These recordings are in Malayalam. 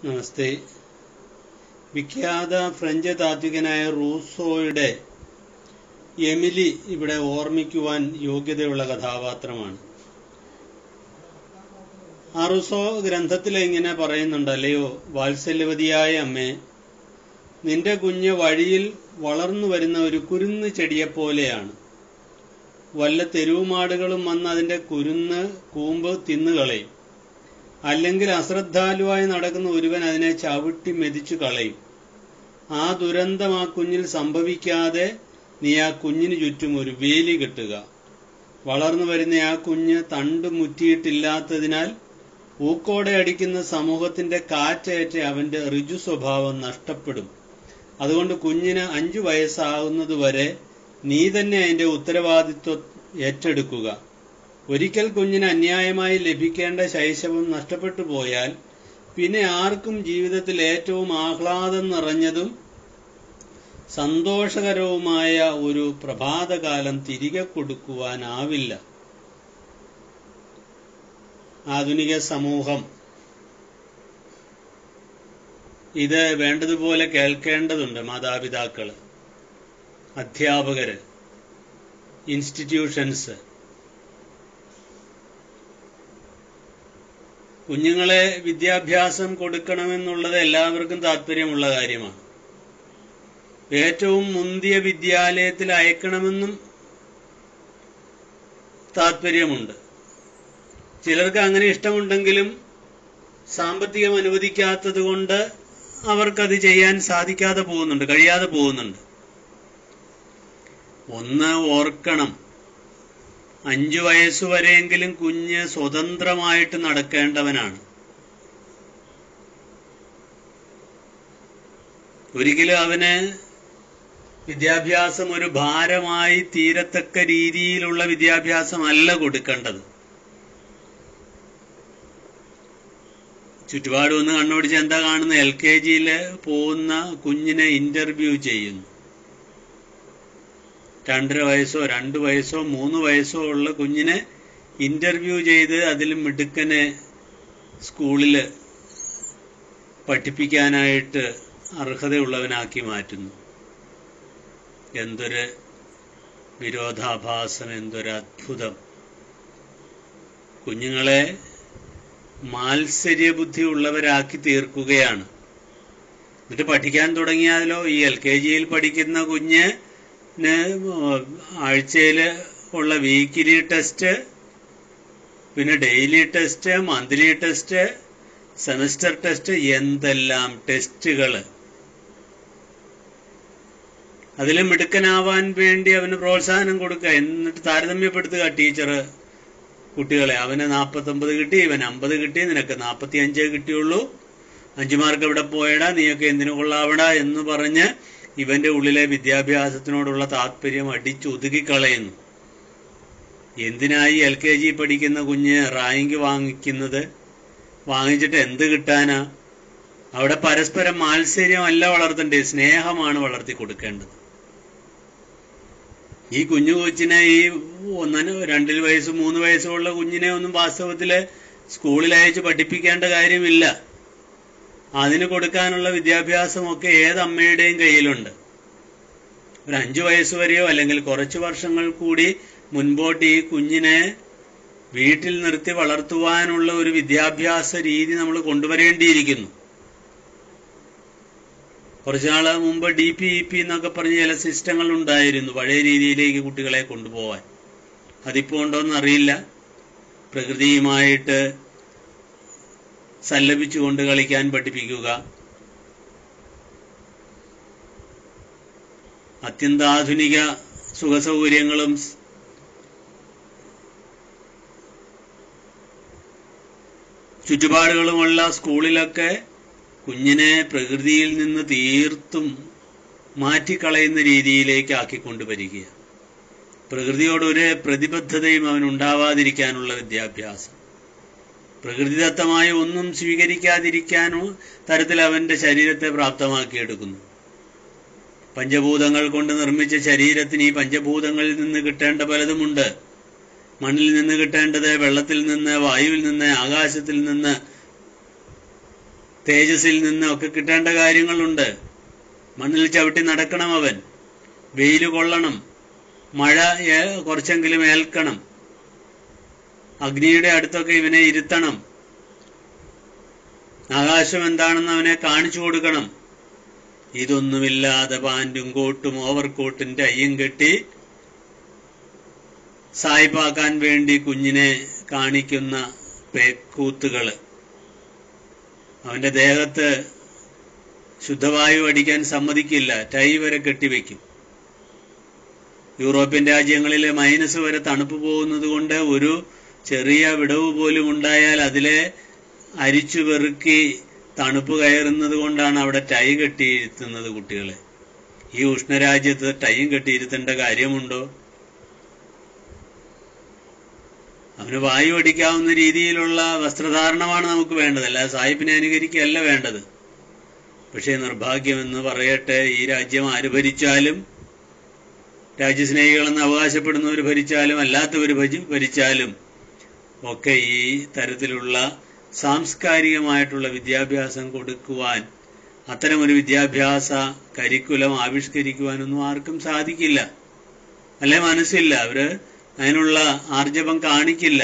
നമസ്തേ വിഖ്യാത ഫ്രഞ്ച് താത്വികനായ റൂസോയുടെ എമിലി ഇവിടെ ഓർമ്മിക്കുവാൻ യോഗ്യതയുള്ള കഥാപാത്രമാണ് ആ റൂസോ ഗ്രന്ഥത്തിൽ ഇങ്ങനെ പറയുന്നുണ്ട് അല്ലയോ വാത്സല്യവതിയായ അമ്മേ നിന്റെ കുഞ്ഞ് വഴിയിൽ വളർന്നു വരുന്ന ഒരു കുരുന്ന് ചെടിയെപ്പോലെയാണ് വല്ല തെരുവുമാടുകളും വന്ന് അതിന്റെ കുരുന്ന് കൂമ്പ് തിന്നുകളയും അല്ലെങ്കിൽ അശ്രദ്ധാലുവായി നടക്കുന്ന ഒരുവൻ അതിനെ ചവിട്ടി മെതിച്ചു കളയും ആ ദുരന്തം ആ കുഞ്ഞിൽ സംഭവിക്കാതെ നീ ആ കുഞ്ഞിന് ചുറ്റും ഒരു വേലി കെട്ടുക വളർന്നു വരുന്ന ആ കുഞ്ഞ് തണ്ട് മുറ്റിയിട്ടില്ലാത്തതിനാൽ ഊക്കോടെ അടിക്കുന്ന സമൂഹത്തിന്റെ കാറ്റേറ്റ് അവന്റെ ഋജു സ്വഭാവം നഷ്ടപ്പെടും അതുകൊണ്ട് കുഞ്ഞിന് അഞ്ചു വയസ്സാകുന്നതുവരെ നീ തന്നെ അതിന്റെ ഉത്തരവാദിത്വം ഏറ്റെടുക്കുക ഒരിക്കൽ കുഞ്ഞിന് അന്യായമായി ലഭിക്കേണ്ട ശൈശവം നഷ്ടപ്പെട്ടു പോയാൽ പിന്നെ ആർക്കും ജീവിതത്തിൽ ഏറ്റവും ആഹ്ലാദം നിറഞ്ഞതും സന്തോഷകരവുമായ ഒരു പ്രഭാതകാലം തിരികെ കൊടുക്കുവാനാവില്ല ആധുനിക സമൂഹം ഇത് വേണ്ടതുപോലെ കേൾക്കേണ്ടതുണ്ട് മാതാപിതാക്കള് അധ്യാപകര് ഇൻസ്റ്റിറ്റ്യൂഷൻസ് കുഞ്ഞുങ്ങളെ വിദ്യാഭ്യാസം കൊടുക്കണമെന്നുള്ളത് എല്ലാവർക്കും താല്പര്യമുള്ള കാര്യമാണ് ഏറ്റവും മുന്തിയ വിദ്യാലയത്തിൽ അയക്കണമെന്നും താല്പര്യമുണ്ട് ചിലർക്ക് അങ്ങനെ ഇഷ്ടമുണ്ടെങ്കിലും സാമ്പത്തികം അനുവദിക്കാത്തത് കൊണ്ട് അവർക്കത് ചെയ്യാൻ സാധിക്കാതെ പോകുന്നുണ്ട് കഴിയാതെ പോകുന്നുണ്ട് ഒന്ന് ഓർക്കണം അഞ്ചു വയസ്സുവരെയെങ്കിലും കുഞ്ഞ് സ്വതന്ത്രമായിട്ട് നടക്കേണ്ടവനാണ് ഒരിക്കലും അവന് വിദ്യാഭ്യാസം ഒരു ഭാരമായി തീരത്തക്ക രീതിയിലുള്ള വിദ്യാഭ്യാസമല്ല കൊടുക്കേണ്ടത് ചുറ്റുപാട് ഒന്ന് കണ്ണോടിച്ച് എന്താ കാണുന്നത് എൽ കെ ജിയിൽ പോകുന്ന കുഞ്ഞിനെ ഇന്റർവ്യൂ ചെയ്യുന്നു രണ്ടര വയസ്സോ രണ്ട് വയസ്സോ മൂന്ന് വയസ്സോ ഉള്ള കുഞ്ഞിനെ ഇന്റർവ്യൂ ചെയ്ത് അതിൽ മിടുക്കനെ സ്കൂളിൽ പഠിപ്പിക്കാനായിട്ട് അർഹതയുള്ളവനാക്കി മാറ്റുന്നു എന്തൊരു വിരോധാഭാസം എന്തൊരു അത്ഭുതം കുഞ്ഞുങ്ങളെ മാത്സര്യബുദ്ധി ഉള്ളവരാക്കി തീർക്കുകയാണ് എന്നിട്ട് പഠിക്കാൻ തുടങ്ങിയാലോ ഈ എൽ കെ ജിയിൽ പഠിക്കുന്ന കുഞ്ഞ് ആഴ്ചയിൽ ഉള്ള വീക്കിലി ടെസ്റ്റ് പിന്നെ daily test monthly test semester test എന്തെല്ലാം ടെസ്റ്റുകൾ അതിൽ മിടുക്കനാവാൻ വേണ്ടി അവന് പ്രോത്സാഹനം കൊടുക്കുക എന്നിട്ട് താരതമ്യപ്പെടുത്തുക ടീച്ചർ കുട്ടികളെ അവന് നാൽപ്പത്തൊമ്പത് കിട്ടി ഇവൻ അമ്പത് കിട്ടി നിനക്ക് നാൽപ്പത്തി അഞ്ചേ കിട്ടിയുള്ളൂ അഞ്ചു മാർക്ക് എവിടെ പോയടാ നീയൊക്കെ എന്തിനു കൊള്ളാവടാ എന്ന് പറഞ്ഞ് ഇവന്റെ ഉള്ളിലെ വിദ്യാഭ്യാസത്തിനോടുള്ള താല്പര്യം അടിച്ചൊതുക്കിക്കളയുന്നു എന്തിനായി എൽ കെ ജി പഠിക്കുന്ന കുഞ്ഞ് റാങ്ക് വാങ്ങിക്കുന്നത് വാങ്ങിച്ചിട്ട് എന്ത് കിട്ടാനാ അവിടെ പരസ്പരം മാത്സര്യമല്ല വളർത്തണ്ടേ സ്നേഹമാണ് വളർത്തി കൊടുക്കേണ്ടത് ഈ കുഞ്ഞു കൊച്ചിനെ ഈ ഒന്നിന് രണ്ടിൽ വയസ്സ് മൂന്ന് വയസ്സുള്ള കുഞ്ഞിനെ ഒന്നും വാസ്തവത്തില് സ്കൂളിൽ അയച്ച് പഠിപ്പിക്കേണ്ട കാര്യമില്ല അതിന് കൊടുക്കാനുള്ള വിദ്യാഭ്യാസമൊക്കെ ഏത് അമ്മയുടെയും കയ്യിലുണ്ട് ഒരു അഞ്ചു വയസ്സ് വരെയോ അല്ലെങ്കിൽ കുറച്ച് വർഷങ്ങൾ കൂടി മുൻപോട്ട് ഈ കുഞ്ഞിനെ വീട്ടിൽ നിർത്തി വളർത്തുവാനുള്ള ഒരു വിദ്യാഭ്യാസ രീതി നമ്മൾ കൊണ്ടുവരേണ്ടിയിരിക്കുന്നു കുറച്ചുനാൾ മുമ്പ് ഡി പി ഇ പി എന്നൊക്കെ പറഞ്ഞ് ചില സിസ്റ്റങ്ങൾ ഉണ്ടായിരുന്നു പഴയ രീതിയിലേക്ക് കുട്ടികളെ കൊണ്ടുപോവാൻ അതിപ്പോ ഉണ്ടോന്ന് അറിയില്ല പ്രകൃതിയുമായിട്ട് സല്ലപിച്ചുകൊണ്ട് കളിക്കാൻ പഠിപ്പിക്കുക അത്യന്താധുനിക സുഖസൗകര്യങ്ങളും ചുറ്റുപാടുകളുമുള്ള സ്കൂളിലൊക്കെ കുഞ്ഞിനെ പ്രകൃതിയിൽ നിന്ന് തീർത്തും മാറ്റിക്കളയുന്ന രീതിയിലേക്ക് ആക്കിക്കൊണ്ടുവരിക പ്രകൃതിയോട് ഒരു പ്രതിബദ്ധതയും അവനുണ്ടാവാതിരിക്കാനുള്ള വിദ്യാഭ്യാസം പ്രകൃതിദത്തമായ ഒന്നും സ്വീകരിക്കാതിരിക്കാനോ തരത്തിൽ അവന്റെ ശരീരത്തെ പ്രാപ്തമാക്കിയെടുക്കുന്നു പഞ്ചഭൂതങ്ങൾ കൊണ്ട് നിർമ്മിച്ച ശരീരത്തിന് ഈ പഞ്ചഭൂതങ്ങളിൽ നിന്ന് കിട്ടേണ്ട പലതുമുണ്ട് മണ്ണിൽ നിന്ന് കിട്ടേണ്ടത് വെള്ളത്തിൽ നിന്ന് വായുവിൽ നിന്ന് ആകാശത്തിൽ നിന്ന് തേജസ്സിൽ നിന്ന് ഒക്കെ കിട്ടേണ്ട കാര്യങ്ങളുണ്ട് മണ്ണിൽ ചവിട്ടി നടക്കണം അവൻ വെയിൽ കൊള്ളണം മഴ ഏ- കുറച്ചെങ്കിലും ഏൽക്കണം അഗ്നിയുടെ അടുത്തൊക്കെ ഇവനെ ഇരുത്തണം ആകാശം എന്താണെന്ന് അവനെ കാണിച്ചു കൊടുക്കണം ഇതൊന്നുമില്ലാതെ പാൻറ്റും കോട്ടും ഓവർകോട്ടും ടൈയും കെട്ടി സായിപ്പാക്കാൻ വേണ്ടി കുഞ്ഞിനെ കാണിക്കുന്ന പേക്കൂത്തുകള് അവന്റെ ദേഹത്ത് ശുദ്ധവായു അടിക്കാൻ സമ്മതിക്കില്ല ടൈ വരെ കെട്ടിവെക്കും യൂറോപ്യൻ രാജ്യങ്ങളിലെ മൈനസ് വരെ തണുപ്പ് പോകുന്നത് കൊണ്ട് ഒരു ചെറിയ വിടവ് പോലും ഉണ്ടായാൽ അതിലെ അരിച്ചു വെറുക്കി തണുപ്പ് കയറുന്നത് കൊണ്ടാണ് അവിടെ ടൈ കെട്ടിയിരുത്തുന്നത് കുട്ടികളെ ഈ ഉഷ്ണരാജ്യത്ത് ടൈയും കെട്ടിയിരുത്തേണ്ട കാര്യമുണ്ടോ അവന് വായു അടിക്കാവുന്ന രീതിയിലുള്ള വസ്ത്രധാരണമാണ് നമുക്ക് വേണ്ടത് അല്ലാതെ സാഹിബിനെ അനുകരിക്കുകയല്ല വേണ്ടത് പക്ഷേ നിർഭാഗ്യമെന്ന് പറയട്ടെ ഈ രാജ്യം ആര് ഭരിച്ചാലും രാജ്യസ്നേഹികളെന്ന് അവകാശപ്പെടുന്നവർ ഭരിച്ചാലും അല്ലാത്തവർ ഭജി- ഭരിച്ചാലും ഒക്കെ ഈ തരത്തിലുള്ള സാംസ്കാരികമായിട്ടുള്ള വിദ്യാഭ്യാസം കൊടുക്കുവാൻ അത്തരമൊരു വിദ്യാഭ്യാസ കരിക്കുലം ആവിഷ്കരിക്കുവാനൊന്നും ആർക്കും സാധിക്കില്ല അല്ലെ മനസ്സില്ല അവര് അതിനുള്ള ആർജവം കാണിക്കില്ല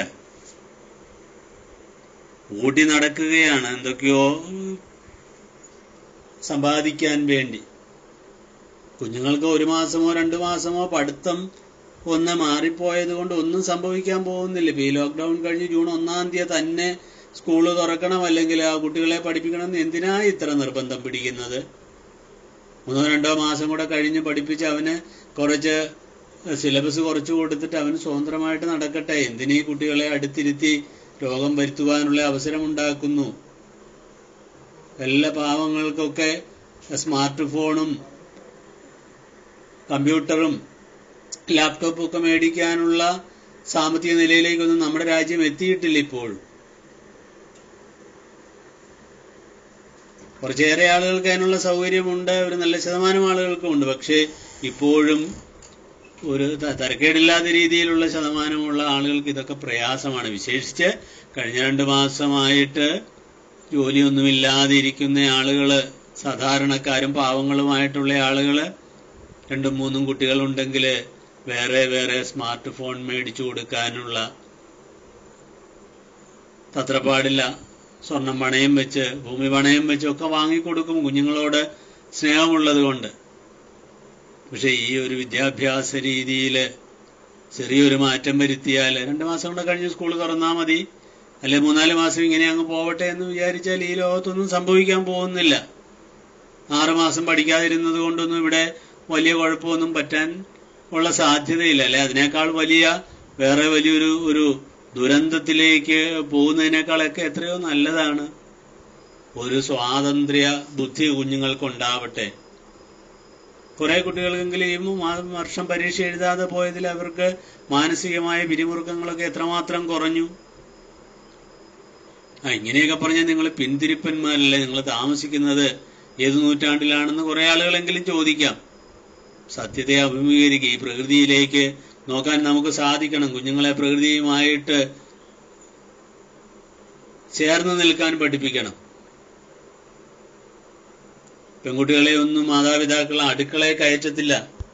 ഓടി നടക്കുകയാണ് എന്തൊക്കെയോ ഉം, സമ്പാദിക്കാൻ വേണ്ടി കുഞ്ഞുങ്ങൾക്ക് ഒരു മാസമോ രണ്ടു മാസമോ പഠിത്തം ഒന്ന് മാറിപ്പോയത് കൊണ്ട് ഒന്നും സംഭവിക്കാൻ പോകുന്നില്ല ഇപ്പൊ ഈ ലോക്ക്ഡൌൺ കഴിഞ്ഞ് ജൂൺ ഒന്നാം തീയതി തന്നെ സ്കൂള് തുറക്കണം അല്ലെങ്കിൽ ആ കുട്ടികളെ പഠിപ്പിക്കണം എന്ന് എന്തിനാ ഇത്ര നിർബന്ധം പിടിക്കുന്നത് മൂന്നോ രണ്ടോ മാസം കൂടെ കഴിഞ്ഞ് പഠിപ്പിച്ച് അവന് കുറച്ച് സിലബസ് കുറച്ച് കൊടുത്തിട്ട് അവന് സ്വതന്ത്രമായിട്ട് നടക്കട്ടെ എന്തിനീ കുട്ടികളെ അടുത്തിരുത്തി രോഗം വരുത്തുവാനുള്ള അവസരം ഉണ്ടാക്കുന്നു എല്ലാ പാവങ്ങൾക്കൊക്കെ സ്മാർട്ട് ഫോണും കമ്പ്യൂട്ടറും ലാപ്ടോപ്പും ഒക്കെ മേടിക്കാനുള്ള സാമ്പത്തിക നിലയിലേക്കൊന്നും നമ്മുടെ രാജ്യം എത്തിയിട്ടില്ല ഇപ്പോഴും കുറച്ചേറെ ആളുകൾക്ക് അതിനുള്ള സൗകര്യമുണ്ട് ഒരു നല്ല ശതമാനം ആളുകൾക്കും ഉണ്ട് പക്ഷേ ഇപ്പോഴും ഒരു ത- തരക്കേടില്ലാത്ത രീതിയിലുള്ള ശതമാനമുള്ള ആളുകൾക്ക് ഇതൊക്കെ പ്രയാസമാണ് വിശേഷിച്ച് കഴിഞ്ഞ രണ്ട് മാസമായിട്ട് ജോലിയൊന്നുമില്ലാതെ ഇരിക്കുന്ന ആളുകള് സാധാരണക്കാരും പാവങ്ങളുമായിട്ടുള്ള ആളുകള് രണ്ടും മൂന്നും കുട്ടികളുണ്ടെങ്കിൽ വേറെ വേറെ സ്മാർട്ട് ഫോൺ മേടിച്ചു കൊടുക്കാനുള്ള തത്രപ്പാടില്ല സ്വർണം പണയം വെച്ച് ഭൂമി പണയം വെച്ച് ഒക്കെ വാങ്ങിക്കൊടുക്കും കുഞ്ഞുങ്ങളോട് സ്നേഹമുള്ളത് കൊണ്ട് പക്ഷെ ഈ ഒരു വിദ്യാഭ്യാസ രീതിയിൽ ചെറിയൊരു മാറ്റം വരുത്തിയാൽ രണ്ട് മാസം കൂടെ കഴിഞ്ഞ് സ്കൂൾ തുറന്നാൽ മതി അല്ലെ മൂന്നാല് മാസം ഇങ്ങനെ അങ്ങ് പോവട്ടെ എന്ന് വിചാരിച്ചാൽ ഈ ലോകത്തൊന്നും സംഭവിക്കാൻ പോകുന്നില്ല ആറ് മാസം പഠിക്കാതിരുന്നത് കൊണ്ടൊന്നും ഇവിടെ വലിയ കുഴപ്പമൊന്നും പറ്റാൻ ഉള്ള സാധ്യതയില്ല അല്ലെ അതിനേക്കാൾ വലിയ വേറെ വലിയൊരു ഒരു ദുരന്തത്തിലേക്ക് പോകുന്നതിനേക്കാളൊക്കെ എത്രയോ നല്ലതാണ് ഒരു സ്വാതന്ത്ര്യ ബുദ്ധി കുഞ്ഞുങ്ങൾക്കുണ്ടാവട്ടെ കുറെ കുട്ടികൾക്കെങ്കിലും ഈ മാ- വർഷം പരീക്ഷ എഴുതാതെ പോയതിൽ അവർക്ക് മാനസികമായ പിരിമുറുക്കങ്ങളൊക്കെ എത്രമാത്രം കുറഞ്ഞു ആ ഇങ്ങനെയൊക്കെ പറഞ്ഞാൽ നിങ്ങൾ പിന്തിരിപ്പന്മാരല്ലേ നിങ്ങൾ താമസിക്കുന്നത് ഏത് നൂറ്റാണ്ടിലാണെന്ന് കുറെ ആളുകളെങ്കിലും ചോദിക്കാം സത്യത്തെ അഭിമുഖീകരിക്കുക ഈ പ്രകൃതിയിലേക്ക് നോക്കാൻ നമുക്ക് സാധിക്കണം കുഞ്ഞുങ്ങളെ പ്രകൃതിയുമായിട്ട് ചേർന്ന് നിൽക്കാൻ പഠിപ്പിക്കണം പെൺകുട്ടികളെ ഒന്നും മാതാപിതാക്കൾ അടുക്കളയെ കയറ്റത്തില്ല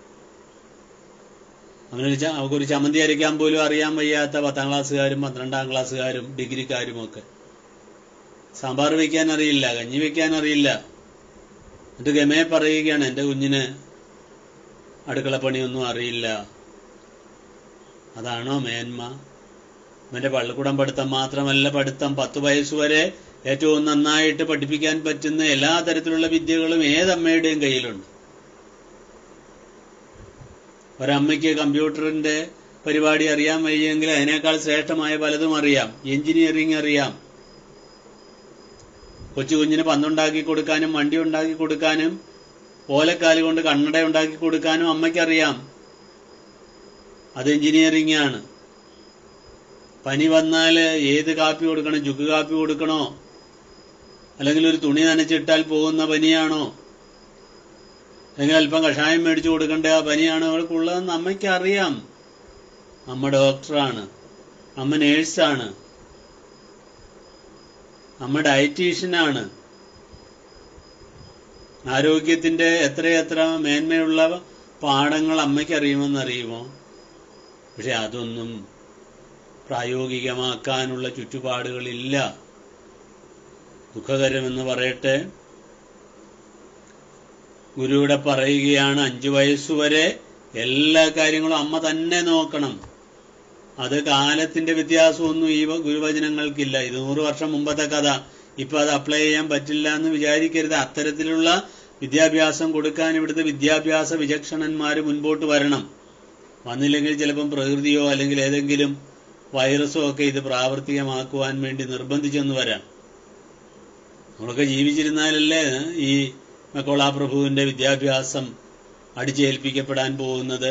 അവനൊരു ച- അവർക്കൊരു ചമ്മന്തി അരയ്ക്കാൻ പോലും അറിയാൻ വയ്യാത്ത പത്താം ക്ലാസ്സുകാരും പന്ത്രണ്ടാം ക്ലാസ്സുകാരും ഡിഗ്രിക്കാരും ഒക്കെ സാമ്പാർ വെക്കാൻ അറിയില്ല കഞ്ഞി വെക്കാൻ അറിയില്ല എന്നിട്ട് ഗമയെ പറയുകയാണ് എൻ്റെ കുഞ്ഞിന് അടുക്കളപ്പണിയൊന്നും അറിയില്ല അതാണോ മേന്മ അവന്റെ പള്ളിക്കൂടം പഠിത്തം മാത്രമല്ല പഠിത്തം പത്ത് വയസ്സുവരെ ഏറ്റവും നന്നായിട്ട് പഠിപ്പിക്കാൻ പറ്റുന്ന എല്ലാ തരത്തിലുള്ള വിദ്യകളും ഏതമ്മയുടെയും കയ്യിലുണ്ട് ഒരമ്മയ്ക്ക് കമ്പ്യൂട്ടറിന്റെ പരിപാടി അറിയാൻ വയ്യെങ്കിൽ അതിനേക്കാൾ ശ്രേഷ്ഠമായ പലതും അറിയാം എഞ്ചിനീയറിംഗ് അറിയാം കൊച്ചു കുഞ്ഞിന് പന്തുണ്ടാക്കി കൊടുക്കാനും വണ്ടി ഉണ്ടാക്കി കൊടുക്കാനും ഓലക്കാല് കൊണ്ട് കണ്ണട ഉണ്ടാക്കി കൊടുക്കാനും അമ്മയ്ക്കറിയാം അത് എഞ്ചിനീയറിംഗ് ആണ് പനി വന്നാൽ ഏത് കാപ്പി കൊടുക്കണം ചുക്ക് കാപ്പി കൊടുക്കണോ അല്ലെങ്കിൽ ഒരു തുണി നനച്ചിട്ടാൽ പോകുന്ന പനിയാണോ അല്ലെങ്കിൽ അല്പം കഷായം മേടിച്ചു കൊടുക്കേണ്ട ആ പനിയാണോ അവൾക്കുള്ളതെന്ന് അമ്മയ്ക്ക് അറിയാം അമ്മ ഡോക്ടറാണ് അമ്മ നേഴ്സാണ് അമ്മ ഡയറ്റീഷ്യനാണ് ആരോഗ്യത്തിന്റെ എത്രയെത്ര മേന്മയുള്ള പാഠങ്ങൾ അമ്മയ്ക്ക് അറിയുമെന്നറിയുമോ പക്ഷെ അതൊന്നും പ്രായോഗികമാക്കാനുള്ള ചുറ്റുപാടുകളില്ല ദുഃഖകരമെന്ന് പറയട്ടെ ഗുരുവിടെ പറയുകയാണ് അഞ്ചു വയസ്സുവരെ എല്ലാ കാര്യങ്ങളും അമ്മ തന്നെ നോക്കണം അത് കാലത്തിന്റെ വ്യത്യാസമൊന്നും ഈ ഗുരുവചനങ്ങൾക്കില്ല ഇത് നൂറ് വർഷം മുമ്പത്തെ കഥ ഇപ്പൊ അത് അപ്ലൈ ചെയ്യാൻ പറ്റില്ല എന്ന് വിചാരിക്കരുത് അത്തരത്തിലുള്ള വിദ്യാഭ്യാസം കൊടുക്കാൻ ഇവിടുത്തെ വിദ്യാഭ്യാസ വിചക്ഷണന്മാർ മുൻപോട്ട് വരണം വന്നില്ലെങ്കിൽ ചിലപ്പം പ്രകൃതിയോ അല്ലെങ്കിൽ ഏതെങ്കിലും വൈറസോ ഒക്കെ ഇത് പ്രാവർത്തികമാക്കുവാൻ വേണ്ടി നിർബന്ധിച്ചെന്ന് വരാം നമ്മളൊക്കെ ജീവിച്ചിരുന്നാലല്ലേ ഈ മക്കോളാ പ്രഭുവിന്റെ വിദ്യാഭ്യാസം അടിച്ചേൽപ്പിക്കപ്പെടാൻ പോകുന്നത്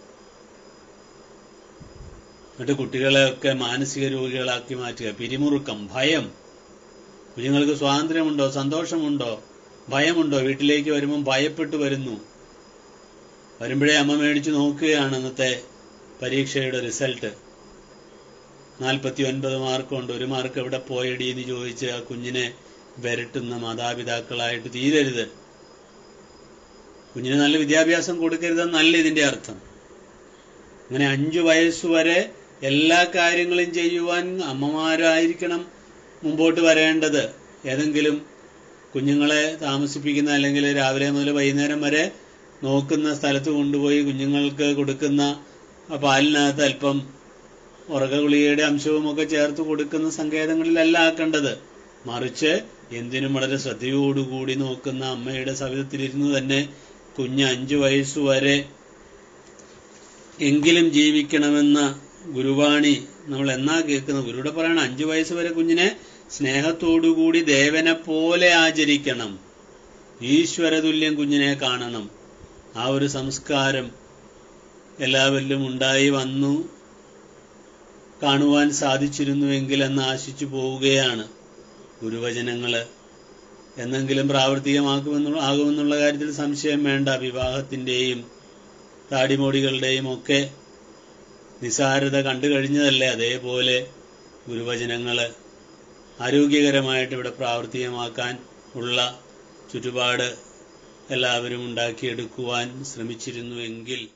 എന്നിട്ട് കുട്ടികളെയൊക്കെ മാനസിക രോഗികളാക്കി മാറ്റുക പിരിമുറുക്കം ഭയം കുഞ്ഞുങ്ങൾക്ക് സ്വാതന്ത്ര്യമുണ്ടോ സന്തോഷമുണ്ടോ ഭയമുണ്ടോ വീട്ടിലേക്ക് വരുമ്പം ഭയപ്പെട്ടു വരുന്നു വരുമ്പോഴേ അമ്മ മേടിച്ചു നോക്കുകയാണ് ഇന്നത്തെ പരീക്ഷയുടെ റിസൾട്ട് നാൽപ്പത്തി ഒൻപത് മാർക്കുണ്ട് ഒരു മാർക്ക് എവിടെ പോയടി എന്ന് ചോദിച്ച് ആ കുഞ്ഞിനെ വരട്ടുന്ന മാതാപിതാക്കളായിട്ട് തീരരുത് കുഞ്ഞിന് നല്ല വിദ്യാഭ്യാസം കൊടുക്കരുതെന്നല്ല ഇതിന്റെ അർത്ഥം അങ്ങനെ അഞ്ചു വയസ്സുവരെ എല്ലാ കാര്യങ്ങളും ചെയ്യുവാൻ അമ്മമാരായിരിക്കണം മുമ്പോട്ട് വരേണ്ടത് ഏതെങ്കിലും കുഞ്ഞുങ്ങളെ താമസിപ്പിക്കുന്ന അല്ലെങ്കിൽ രാവിലെ മുതൽ വൈകുന്നേരം വരെ നോക്കുന്ന സ്ഥലത്ത് കൊണ്ടുപോയി കുഞ്ഞുങ്ങൾക്ക് കൊടുക്കുന്ന പാലിനകത്ത് അല്പം ഉറക ഗുളികയുടെ അംശവും ഒക്കെ ചേർത്ത് കൊടുക്കുന്ന സങ്കേതങ്ങളിലല്ല ആക്കേണ്ടത് മറിച്ച് എന്തിനും വളരെ ശ്രദ്ധയോടുകൂടി നോക്കുന്ന അമ്മയുടെ സവിധത്തിലിരുന്ന് തന്നെ കുഞ്ഞ് അഞ്ചു വയസ്സുവരെ എങ്കിലും ജീവിക്കണമെന്ന ഗുരുവാണി നമ്മൾ എന്നാ കേൾക്കുന്ന ഗുരുവിടെ പറയണം അഞ്ചു വയസ്സ് വരെ കുഞ്ഞിനെ സ്നേഹത്തോടുകൂടി ദേവനെ പോലെ ആചരിക്കണം ഈശ്വരതുല്യം കുഞ്ഞിനെ കാണണം ആ ഒരു സംസ്കാരം എല്ലാവരിലും ഉണ്ടായി വന്നു കാണുവാൻ സാധിച്ചിരുന്നുവെങ്കിൽ എന്ന് ആശിച്ചു പോവുകയാണ് ഗുരുവചനങ്ങള് എന്നെങ്കിലും പ്രാവർത്തികമാക്കുമെന്നുള്ള ആകുമെന്നുള്ള കാര്യത്തിൽ സംശയം വേണ്ട വിവാഹത്തിന്റെയും താടിമോടികളുടെയും ഒക്കെ നിസാരത കണ്ടു കഴിഞ്ഞതല്ലേ അതേപോലെ ഗുരുവചനങ്ങള് ആരോഗ്യകരമായിട്ട് ഇവിടെ പ്രാവർത്തികമാക്കാൻ ഉള്ള ചുറ്റുപാട് എല്ലാവരും ഉണ്ടാക്കിയെടുക്കുവാൻ ശ്രമിച്ചിരുന്നുവെങ്കിൽ